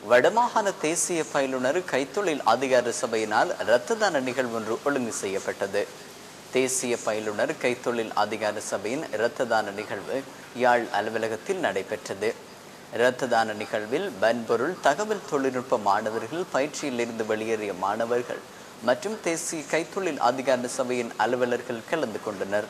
வடமாகாண தேசிய பயிலுனர் கைத்தொழில் அதிகார சபையினால் இரத்த தான நிகழ்வு ஒன்று ஒழுங்கு செய்யப்பட்டது தேசிய பயிலுனர் கைத்தொழில் அதிகார சபையின் இரத்த தான நிகழ்வு யாழ் அலுவலகத்தில் நடைபெற்றது இரத்த தான நிகழ்வில் வன்பொருள் தகவல் தொழில்நுட்ப மாணவர்கள் பயிற்சியிலிருந்து வெளியேறிய மாணவர்கள் மற்றும் தேசிய கைத்தொழில் அதிகார சபையின் அலுவலர்கள் கலந்து கொண்டனர்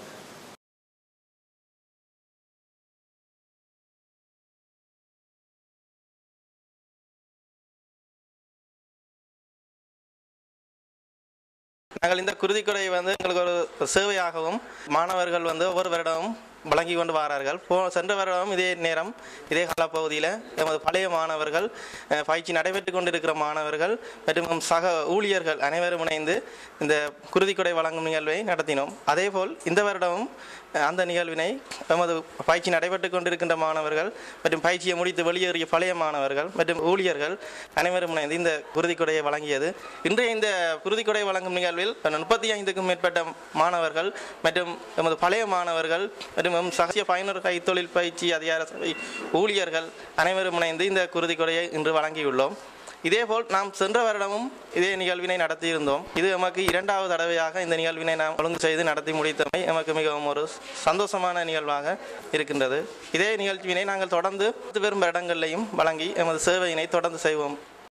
நாங்கள் இந்த குருதிக்குறை வந்து எங்களுக்கு ஒரு சேவையாகவும் மாணவர்கள் வந்து ஒவ்வொரு வருடமும் வழங்கி கொண்டு வரார்கள் போ சென்ற வருடம் இதே நேரம் இதே காலப்பகுதியில் எமது பழைய மாணவர்கள் அஹ், பயிற்சி நடைபெற்று கொண்டிருக்கிற மாணவர்கள் மற்றும் நம் சக ஊழியர்கள் அனைவரும் இணைந்து இந்த குருதிக்குடை வழங்கும் நிகழ்வை நடத்தினோம் அதேபோல் இந்த வருடமும் அஹ், அந்த நிகழ்வினை எமது பயிற்சி நடைபெற்று கொண்டிருக்கின்ற மாணவர்கள் மற்றும் பயிற்சியை முடித்து வெளியேறிய பழைய மாணவர்கள் மற்றும் ஊழியர்கள் அனைவரும் இணைந்து இந்த குருதிக்குடையை வழங்கியது இன்றைய இந்த குருதிக்குடை வழங்கும் நிகழ்வில் முப்பத்தி ஐந்துக்கும் மேற்பட்ட மாணவர்கள் மற்றும் எமது பழைய மாணவர்கள் மற்றும் எம் சகசிய பயனர் கைத்தொழில் பயிற்சி அதிகார சபை ஊழியர்கள் அனைவரும் இணைந்து இந்த குருதிக்குடையை இன்று வழங்கியுள்ளோம் இதேபோல் நாம் சென்ற வருடமும் இதே நிகழ்வினை நடத்தியிருந்தோம் இது எமக்கு இரண்டாவது தடவையாக இந்த நிகழ்வினை நாம் ஒழுங்கு செய்து நடத்தி முடித்தமை எமக்கு மிகவும் ஒரு சந்தோஷமான நிகழ்வாக இருக்கின்றது இதே நிகழ்ச்சியினை நாங்கள் தொடர்ந்து பெரும் இடங்களிலையும் வழங்கி எமது சேவையினை தொடர்ந்து செய்வோம்